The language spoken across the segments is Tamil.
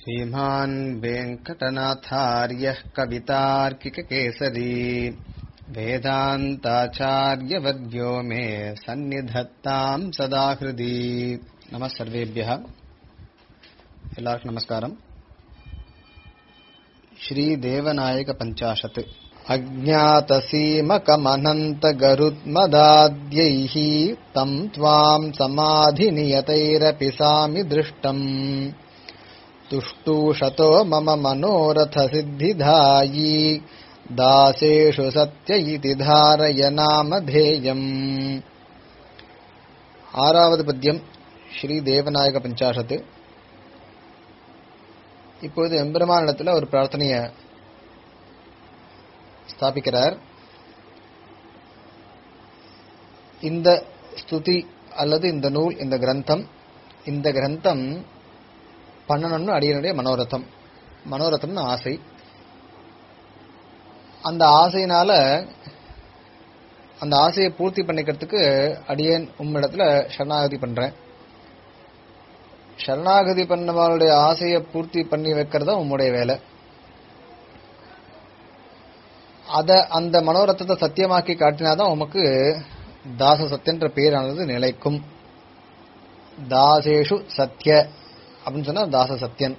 श्रीमान् वेङ्कटनाथार्यः कवितार्किककेसरी वेदान्ताचार्यवर्यो मे सन्निधत्ताम् सदा हृदि नमः सर्वेभ्यः எல்லாருக்கும் நமஸ்காரம் श्रीदेवनायक पञ्चाशत् अज्ञातसीमकमनन्तगरुत्मदाद्यैः तम् त्वाम् समाधिनियतैरपि सामि दृष्टम् तुष्टूषतो मम मनोरथसिद्धिधायी दासेषु सत्य इति धारय नामधेयम् ஆறாவது பத்தியம் ஸ்ரீ தேவநாயக பஞ்சாஷத்து இப்பொழுது எம்பெருமானிடத்தில் ஒரு பிரார்த்தனைய ஸ்தாபிக்கிறார் இந்த ஸ்துதி அல்லது இந்த நூல் இந்த கிரந்தம் இந்த கிரந்தம் பண்ணணும்னு அடியனுடைய மனோரதம் மனோரதம்னு ஆசை அந்த ஆசையினால அந்த ஆசையை பூர்த்தி பண்ணிக்கிறதுக்கு அடியேன் உம்மிடத்துல சரணாகதி பண்றேன் சரணாகதி பண்ணவங்களுடைய ஆசையை பூர்த்தி பண்ணி வைக்கிறதா உம்முடைய வேலை அத அந்த மனோரத்தத்தை சத்தியமாக்கி காட்டினாதான் உமக்கு தாச சத்தியன்ற பேரானது நிலைக்கும் தாசேஷு சத்ய அப்படின்னு சொன்னா தாச சத்தியன்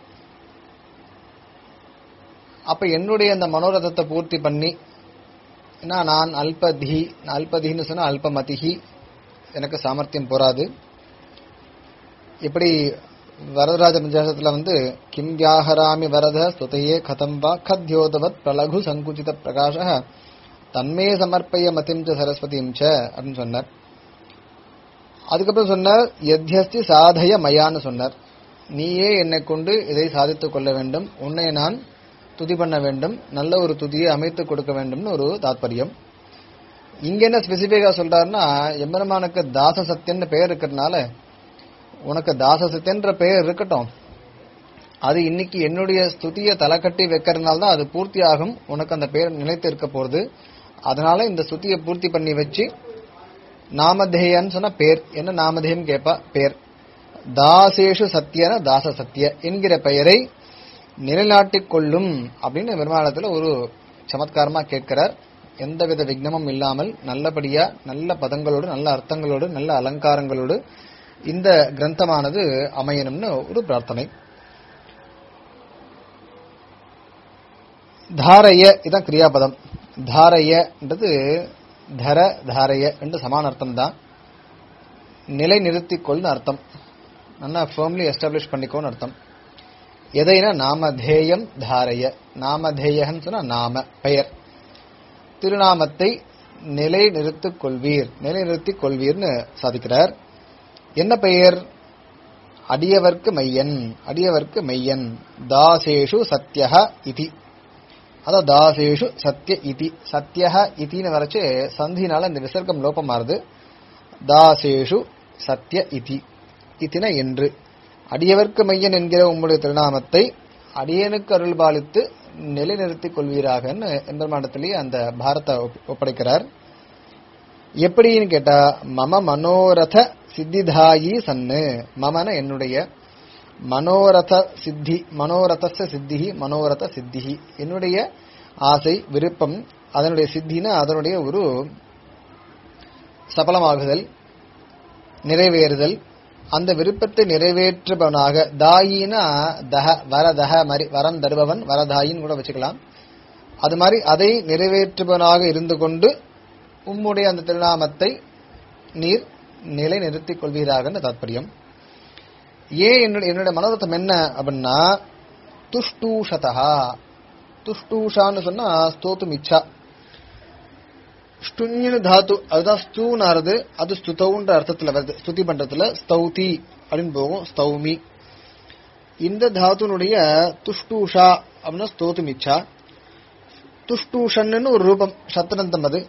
அப்ப என்னுடைய அந்த மனோரதத்தை பூர்த்தி பண்ணி ஏன்னா நான் அல்பதி அல்பதின்னு சொன்னா அல்பமதிஹி எனக்கு சாமர்த்தியம் போராது எப்படி வரதராஜ பஞ்சாசத்துல வந்து கிம் வியாஹராமி வரத ஸ்துதையே கதம் வா கத்யோதவத் பிரலகு சங்குச்சித பிரகாஷ தன்மே சமர்ப்பய மதிம் ச சரஸ்வதியும் ச அப்படின்னு சொன்னார் அதுக்கப்புறம் சொன்னார் எத்யஸ்தி சாதய மயான்னு சொன்னார் நீயே என்னை கொண்டு இதை சாதித்துக் கொள்ள வேண்டும் உன்னை நான் துதி பண்ண வேண்டும் நல்ல ஒரு துதியை அமைத்து கொடுக்க வேண்டும்னு ஒரு தாத்பரியம் இங்க என்ன ஸ்பெசிபிக்கா சொல்றாருன்னா எம்பெருமானுக்கு தாச சத்தியன்னு பெயர் இருக்கிறதுனால உனக்கு தாச சத்தியன்ற பெயர் இருக்கட்டும் அது இன்னைக்கு என்னுடைய ஸ்துதியை தலைக்கட்டி வைக்கிறதுனால தான் அது பூர்த்தி ஆகும் உனக்கு அந்த பெயர் நிலைத்து இருக்க போறது அதனால இந்த ஸ்துதியை பூர்த்தி பண்ணி வச்சு நாமதேயன்னு சொன்ன பேர் என்ன நாமதேயம் கேப்பா பேர் தாசேஷு சத்தியன தாச சத்திய என்கிற பெயரை நிலைநாட்டிக் கொள்ளும் அப்படின்னு பெருமாளத்துல ஒரு சமத்காரமா கேட்கிறார் எந்தவித விக்னமும் இல்லாமல் நல்லபடியா நல்ல பதங்களோடு நல்ல அர்த்தங்களோடு நல்ல அலங்காரங்களோடு இந்த கிரந்தமானது அமையணும்னு ஒரு பிரார்த்தனை தாரைய இதான் கிரியாபதம் தாரையன்றது தர தாரைய என்று சமான அர்த்தம் தான் நிலை நிறுத்திக்கொள்னு அர்த்தம் நல்லா ஃபேர்ம்லி எஸ்டாப்ளிஷ் பண்ணிக்கோன்னு அர்த்தம் எதைனா நாமதேயம் தாரைய நாமதேயன்னு சொன்னா நாம பெயர் திருநாமத்தை நிலை நிறுத்திக் கொள்வீர் நிலை நிறுத்திக் கொள்வீர்னு சாதிக்கிறார் என்ன பெயர் அடியவர்க்கு மையன் அடியவர்க்கு மையன் தாசேஷு சத்யஹ இதி அதான் தாசேஷு சத்ய இதி சத்யஹ இத்தின்னு வரைச்சு சந்தினால இந்த விசர்க்கம் லோபமாறுது தாசேஷு சத்ய இதி இத்தின என்று அடியவர்க்கு மையன் என்கிற உம்முடைய திருநாமத்தை அடியனுக்கு அருள் பாலித்து நிலைநிறுத்திக் கொள்வீராகன்னு எம்பெருமாண்டத்திலேயே அந்த பாரத்தை ஒப்படைக்கிறார் எப்படின்னு கேட்டா மம மனோரத சித்திதாயி சன்னு மமன என்னுடைய மனோரத சித்தி மனோரத சித்திகி மனோரத சித்திகி என்னுடைய ஆசை விருப்பம் அதனுடைய சித்தினா அதனுடைய ஒரு சபலமாகுதல் நிறைவேறுதல் அந்த விருப்பத்தை நிறைவேற்றுபவனாக தாயினா தக வரதக மாதிரி வரம் தருபவன் வரதாயின்னு கூட வச்சுக்கலாம் அது மாதிரி அதை நிறைவேற்றுபவனாக இருந்து கொண்டு உம்முடைய அந்த திருநாமத்தை நீர் நிலை நிறுத்திக் கொள்வீராக தாத்பரியம் ஏன் என்னுடைய என்னுடைய மனோரத்தம் என்ன அப்படின்னா துஷ்டூஷதா துஷ்டூஷான்னு சொன்னா ஸ்தோத்தும் இச்சா ஸ்டுன்னு தாத்து அதுதான் ஸ்தூனாறது அது ஸ்துதவுன்ற அர்த்தத்துல வருது ஸ்துதி பண்றதுல ஸ்தௌதி அப்படின்னு போகும் ஸ்தௌமி இந்த தாத்துனுடைய துஷ்டூஷா அப்படின்னா ஸ்தோத்தும் இச்சா துஷ்டூஷன்னு ஒரு ரூபம் சத்தனந்தம் அது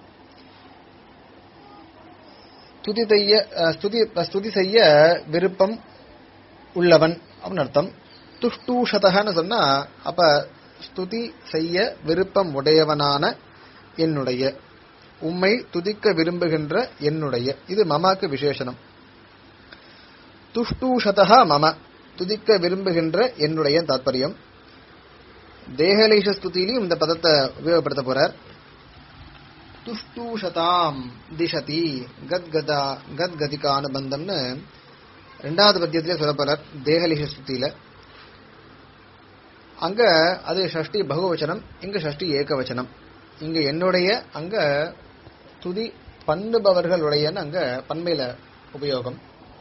ஸ்துதி செய்ய ஸ்துதி ஸ்துதி செய்ய விருப்பம் உள்ளவன் அப்படின்னு அர்த்தம் துஷ்டூஷதகன்னு சொன்னா அப்ப ஸ்துதி செய்ய விருப்பம் உடையவனான என்னுடைய உம்மை துதிக்க விரும்புகின்ற என்னுடைய இது மமாக்கு விசேஷனம் துஷ்டூஷதா மம துதிக்க விரும்புகின்ற என்னுடைய தாத்பரியம் தேகலேஷ ஸ்துதியிலையும் இந்த பதத்தை உபயோகப்படுத்த போறார் துஷ்டூஷதாம் திசதி கத்கதா கத்கதிகா அனுபந்தம்னு ரெண்டாவது பத்தியத்திலே சொல்ல போறார் தேகலேஷ ஸ்துதியில அங்க அது ஷஷ்டி பகுவச்சனம் இங்க ஷஷ்டி ஏகவச்சனம் இங்க என்னுடைய அங்க துதி பண்ணுபவர்களுடையன்னு அங்க பன்மையில உபயோகம்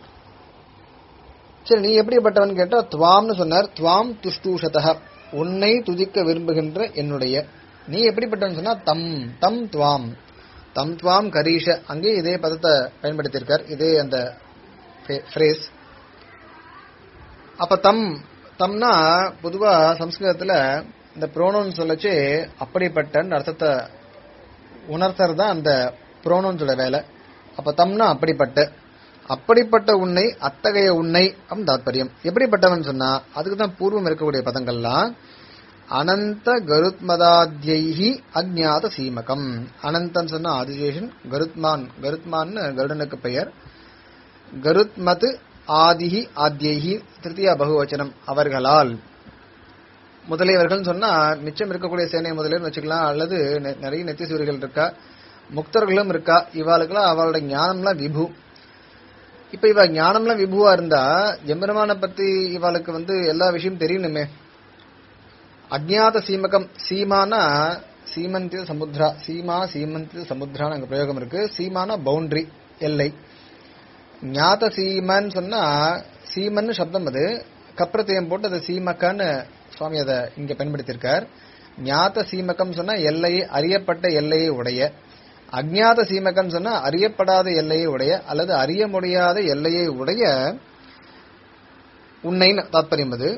சரி நீ எப்படிப்பட்டவன் கேட்டா துவாம்னு சொன்னார் துவாம் துஷ்டூஷதக உன்னை துதிக்க விரும்புகின்ற என்னுடைய நீ எப்படிப்பட்டவன் சொன்னா தம் தம் துவாம் தம் துவாம் கரீஷ அங்கே இதே பதத்தை பயன்படுத்தியிருக்கார் இதே அந்த ஃப்ரேஸ் அப்ப தம் தம்னா பொதுவா சம்ஸ்கிருதத்துல இந்த ப்ரோனோன் சொல்லச்சு அப்படிப்பட்டன்னு அர்த்தத்தை உணர்த்துறது தான் அந்த ப்ரோனோன்ஸோட வேலை அப்ப தம்னா அப்படிப்பட்ட அப்படிப்பட்ட உன்னை அத்தகைய உன்னை அப்படின்னு தாத்பரியம் எப்படிப்பட்டவன் சொன்னா அதுக்கு தான் பூர்வம் இருக்கக்கூடிய பதங்கள்லாம் அனந்த கருத்மதாத்யைஹி அஜ்ஞாத சீமகம் அனந்தன் சொன்னா ஆதிசேஷன் கருத்மான் கருத்மான்னு கருடனுக்கு பெயர் கருத்மத் ஆதிஹி ஆத்யைஹி திருத்தியா பகுவச்சனம் அவர்களால் முதலியவர்கள் சொன்னா மிச்சம் இருக்கக்கூடிய சேனை முதலியவர் வச்சுக்கலாம் அல்லது நெ- நிறைய நெத்திசூரிகள் இருக்கா முக்தர்களும் இருக்கா இவாளுக்கெல்லாம் அவளோட ஞானம்லாம் விபு இப்ப இவ ஞானம்லாம் விபுவா இருந்தா எம்பெருமான பத்தி இவாளுக்கு வந்து எல்லா விஷயம் தெரியணுமே அஜ்ஞாத சீமகம் சீமானா சீமந்தித சமுத்ரா சீமா சீமந்தித சமுத்ரான்னு அங்க பிரயோகம் இருக்கு சீமானா பவுண்டரி எல்லை ஞாத சீமன் சொன்னா சீமன்னு சப்தம் அது கப்ரத்தையம் போட்டு அது சீமக்கன்னு சுவாமி அதை இங்க பயன்படுத்தியிருக்கார் ஞாத சீமகம் சொன்னா எல்லையை அறியப்பட்ட எல்லையை உடைய அஜ்ஞாத சீமகம் சொன்னா அறியப்படாத எல்லையை உடைய அல்லது அறிய முடியாத எல்லையை உடைய உன்னைன்னு தாத்பரியம் அது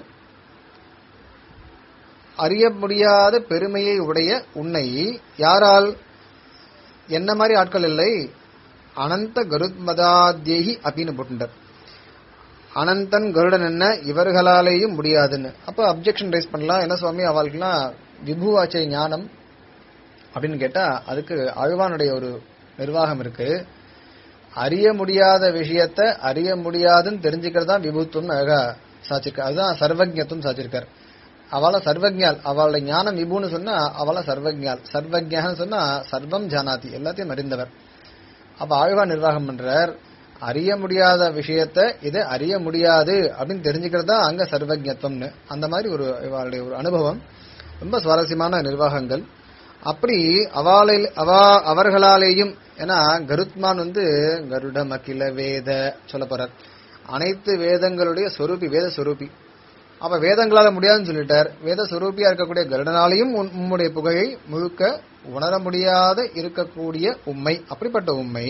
அறிய முடியாத பெருமையை உடைய உன்னை யாரால் என்ன மாதிரி ஆட்கள் இல்லை அனந்த கருத்மதாத்யேகி அப்படின்னு போட்டுட்டார் அனந்தன் கருடன் என்ன இவர்களாலேயும் முடியாதுன்னு அப்ப அப்ஜெக்ஷன் ரைஸ் பண்ணலாம் என்ன சுவாமி அவளுக்குலாம் விபுவாச்சை ஞானம் அப்படின்னு கேட்டா அதுக்கு ஆழ்வானுடைய ஒரு நிர்வாகம் இருக்கு அறிய முடியாத விஷயத்த அறிய முடியாதுன்னு தெரிஞ்சுக்கிறது தான் விபுத்துவம் அழகா சாச்சிருக்கார் அதுதான் சர்வஜத்துவம் சாச்சிருக்கார் அவள சர்வஜால் அவளோட ஞானம் விபுன்னு சொன்னா அவள சர்வஜால் சர்வஜான்னு சொன்னா சர்வம் ஜானாதி எல்லாத்தையும் அறிந்தவர் அப்ப ஆழ்வா நிர்வாகம் பண்றார் அறிய முடியாத விஷயத்த இது அறிய முடியாது அப்படின்னு தெரிஞ்சுக்கிறது தான் அங்க சர்வஜத்துவம்னு அந்த மாதிரி ஒரு இவளுடைய ஒரு அனுபவம் ரொம்ப சுவாரஸ்யமான நிர்வாகங்கள் அப்படி அவாளில் அவா அவர்களாலேயும் ஏன்னா கருத்மான் வந்து கருடம் அகில வேத சொல்ல போறார் அனைத்து வேதங்களுடைய சொரூபி வேத சொரூபி அப்ப வேதங்களால முடியாதுன்னு சொல்லிட்டார் வேத சொரூபியா இருக்கக்கூடிய கருடனாலையும் உன்- உம்முடைய புகையை முழுக்க உணர முடியாத இருக்கக்கூடிய உண்மை அப்படிப்பட்ட உண்மை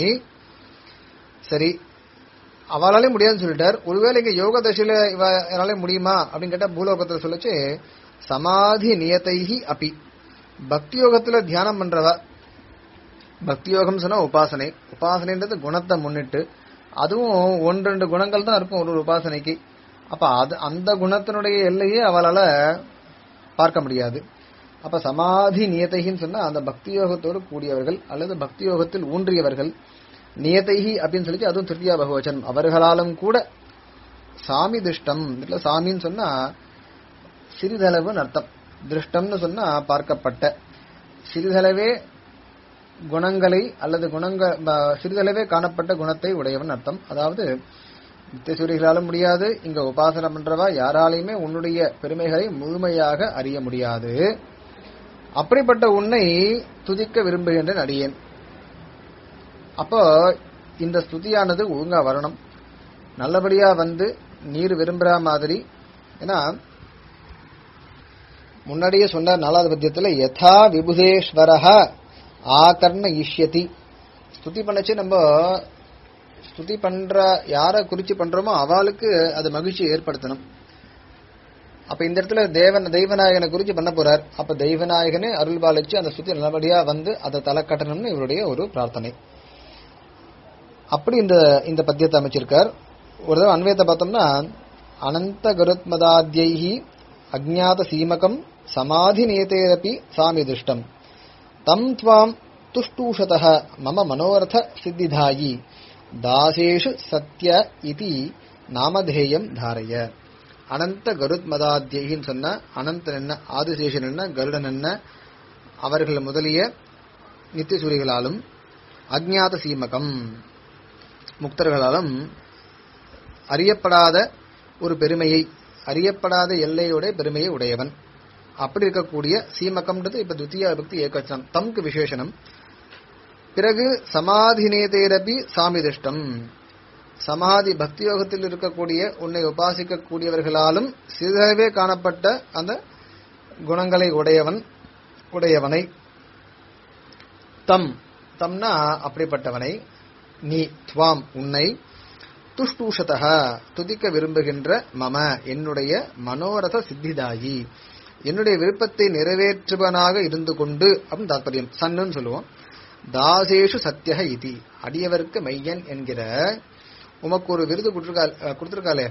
சரி அவளாலே முடியாதுன்னு சொல்லிட்டார் ஒருவேளை இங்க யோக தசையில இவனாலே முடியுமா அப்படின்னு கேட்டா பூலோகத்துல சொல்லச்சு சமாதி நியதைஹி அபி பக்தி யோகத்துல தியானம் பண்றவ பக்தி யோகம் சொன்னா உபாசனை உபாசனைன்றது குணத்தை முன்னிட்டு அதுவும் ஒன்று ரெண்டு குணங்கள் தான் இருக்கும் ஒரு ஒரு உபாசனைக்கு அப்ப அது அந்த குணத்தினுடைய எல்லையே அவளால பார்க்க முடியாது அப்ப சமாதி நியதைகின்னு சொன்னா அந்த பக்தி யோகத்தோடு கூடியவர்கள் அல்லது பக்தி யோகத்தில் ஊன்றியவர்கள் நியதைஹி அப்படின்னு சொல்லி அதுவும் திருத்தியா பகவச்சனம் அவர்களாலும் கூட சாமி திருஷ்டம் இதுல சாமின்னு சொன்னா சிறிதளவுன்னு அர்த்தம் திருஷ்டம்னு சொன்னா பார்க்கப்பட்ட சிறிதளவே குணங்களை அல்லது குணங்க ப- சிறிதளவே காணப்பட்ட குணத்தை உடையவன் அர்த்தம் அதாவது நித்தியசூரிகளாலும் முடியாது இங்க உபாசனை பண்றவா யாராலையுமே உன்னுடைய பெருமைகளை முழுமையாக அறிய முடியாது அப்படிப்பட்ட உன்னை துதிக்க விரும்புகின்றேன் அடியேன் அப்போ இந்த ஸ்துதியானது ஒழுங்கா வரணும் நல்லபடியா வந்து நீர் விரும்புற மாதிரி ஏன்னா முன்னாடியே சொன்னார் நாலாவது பத்தியத்துல யதா விபுதேஸ்வரஹ ஆகர்ண இஷ்யதி ஸ்துதி பண்ணச்சு நம்ம ஸ்துதி பண்ற யாரை குறிச்சு பண்றோமோ அவளுக்கு அது மகிழ்ச்சி ஏற்படுத்தணும் அப்ப இந்த இடத்துல தேவன் தெய்வநாயகனை குறிச்சு பண்ண போறார் அப்ப தெய்வநாயகனே அருள் பாலிச்சு அந்த ஸ்துதி நல்லபடியா வந்து அதை தலை கட்டணும்னு இவருடைய ஒரு பிரார்த்தனை அப்படி இந்த இந்த பத்தியத்தை அமைச்சிருக்கார் ஒரு தடவை அன்வயத்தை பார்த்தோம்னா அனந்த கருத்மதாத்யைஹி அஜ்ஞாத சீமகம் சமாதி நியதேரப்பி சாமி திருஷ்டம் தம் துவாம் துஷ்டூஷதः மம மனோரத சித்திதாயி தாசேஷு சத்ய இதி நாமதேயம் தாரய அனந்த கருத் மதாத்தியின்னு சொன்ன அனந்தன் என்ன ஆதிசேஷன் என்ன கருடன் என்ன அவர்கள் முதலிய நித்தியசூரிகளாலும் அஜ்ஞாத சீமகம் முக்தர்களாலும் அறியப்படாத ஒரு பெருமையை அறியப்படாத எல்லையோட பெருமையை உடையவன் அப்படி இருக்கக்கூடிய சீமகம்ன்றது இப்ப துத்தியா விபக்தி ஏகவச்சனம் தம்க்கு விசேஷனம் பிறகு சமாதினேதேரபி சாமிதிஷ்டம் சமாதி பக்தி யோகத்தில் இருக்கக்கூடிய உன்னை உபாசிக்கக்கூடியவர்களாலும் சிறிதளவே காணப்பட்ட அந்த குணங்களை உடையவன் உடையவனை தம் தம்னா அப்படிப்பட்டவனை நீ துவாம் உன்னை துஷ்டூஷதக துதிக்க விரும்புகின்ற மம என்னுடைய மனோரத சித்திதாயி என்னுடைய விருப்பத்தை நிறைவேற்றுவனாக இருந்து கொண்டு அப்படின்னு தாற்பயம் சன்னுன்னு சொல்லுவோம் தாசேஷு சத்தியக இதி அடியவருக்கு மையன் என்கிற உமக்கு ஒரு விருது கொடுத்திருக்கால் அஹ், கொடுத்திருக்காளே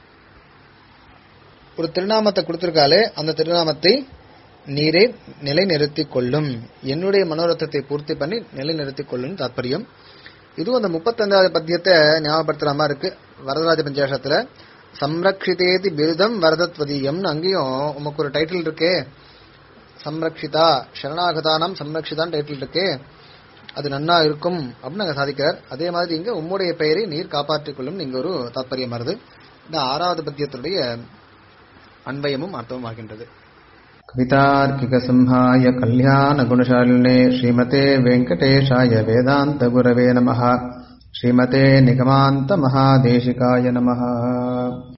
ஒரு திருநாமத்தை கொடுத்திருக்காளே அந்த திருநாமத்தை நீரே நிலைநிறுத்திக் கொள்ளும் என்னுடைய மனோரத்தத்தை பூர்த்தி பண்ணி நிலைநிறுத்திக் கொள்ளும் தாற்பயம் இதுவும் அந்த முப்பத்தஞ்சாவது பத்தியத்தை ஞாபகப்படுத்துற மாதிரி இருக்கு வரதராஜ பஞ்சாசத்துல சம்ரக்ஷிதேதி பிருதம் வரதத்வதீயம்னு அங்கேயும் உமக்கு ஒரு டைட்டில் இருக்கே சம்ரக்ஷிதா சரணாகதானம் சம்ரக்ஷிதான் டைட்டில் இருக்கே அது நன்னா இருக்கும் அப்படின்னு அங்க சாதிக்கிறார் அதே மாதிரி இங்க உம்முடைய பெயரை நீர் காப்பாற்றிக் கொள்ளும் இங்க ஒரு தாற்பயம் வருது இந்த ஆறாவது பத்தியத்துடைய அன்பயமும் அர்த்தமும் ஆகின்றது कवितार्किकसिंहाय कल्याणगुणशालिने श्रीमते वेङ्कटेशाय वेदान्तगुरवे नमः श्रीमते निगमान्तमहादेशिकाय नमः